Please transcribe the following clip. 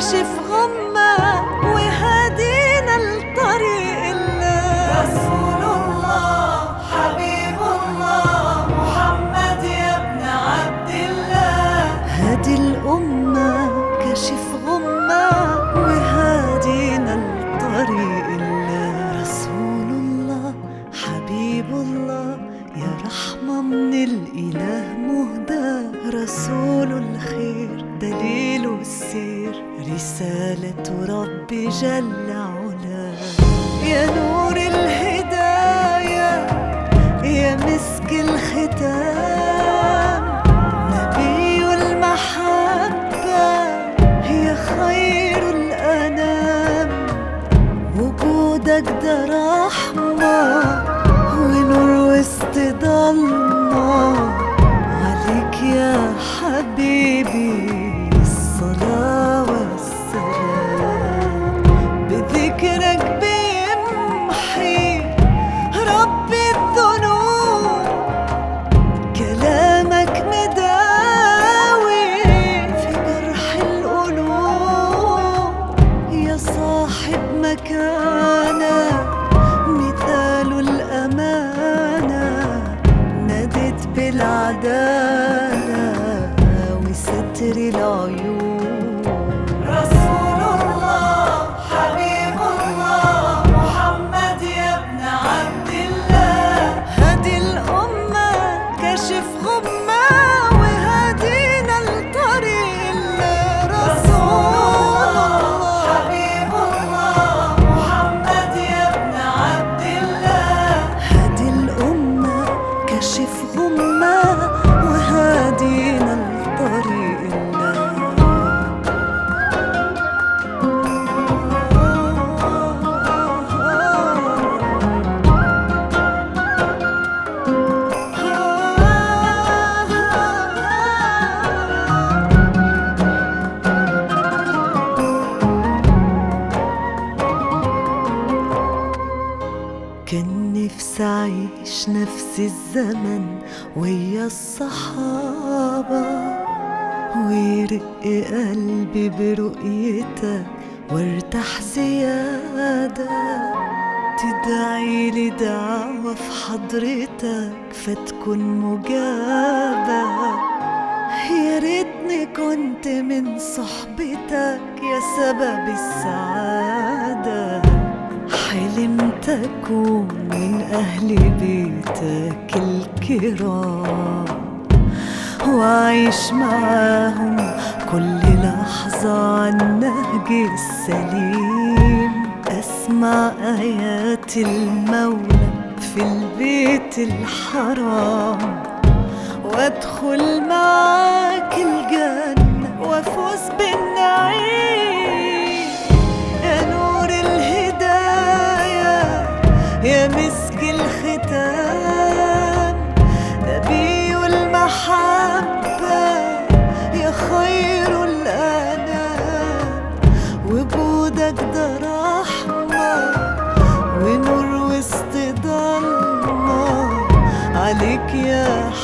كشف غمة وهدينا لطريق الله رسول الله حبيب الله محمد يا ابن عبد الله هادي الأمة كشف غمة وهادينا لطريق الله رسول الله حبيب الله يا رحمة من الإله مهدى رسول الخير دليل السير رسالة ربي جل علا يا نور الهداية يا مسك الختام نبي المحبة يا خير الأنام وجودك ده رحمة ونور وسط ضلمة عليك يا حبيبي الصلاة والسلام بذكرك بيمحي ربي الذنوب كلامك مداوي في جرح القلوب يا صاحب مكانة مثال الأمانة نادت بالعدالة وستر العيوب رسول الله حبيب الله محمد يا ابن عبد الله هادي الأمة كشف غمة وهدينا لطريق الله رسول الله حبيب الله محمد يا ابن عبد الله هادي الأمة كشف غمة وهادينا لطريق الله كان نفسي أعيش نفس الزمن ويا الصحابة ويرق قلبي برؤيتك وارتاح زيادة تدعي لي دعوة في حضرتك فتكون مجابة يا ريتني كنت من صحبتك يا سبب السعادة حلمت أكون من أهل بيتك الكرام وأعيش معاهم كل لحظة عن النهج السليم أسمع آيات المولى في البيت الحرام وادخل معاك الجنة وافوز بالنعيم يا نور الهداية يا مسك الختام نبي المحبة يا خير الأنام وجودك ده رحمة ونور وسط ضلمة عليك يا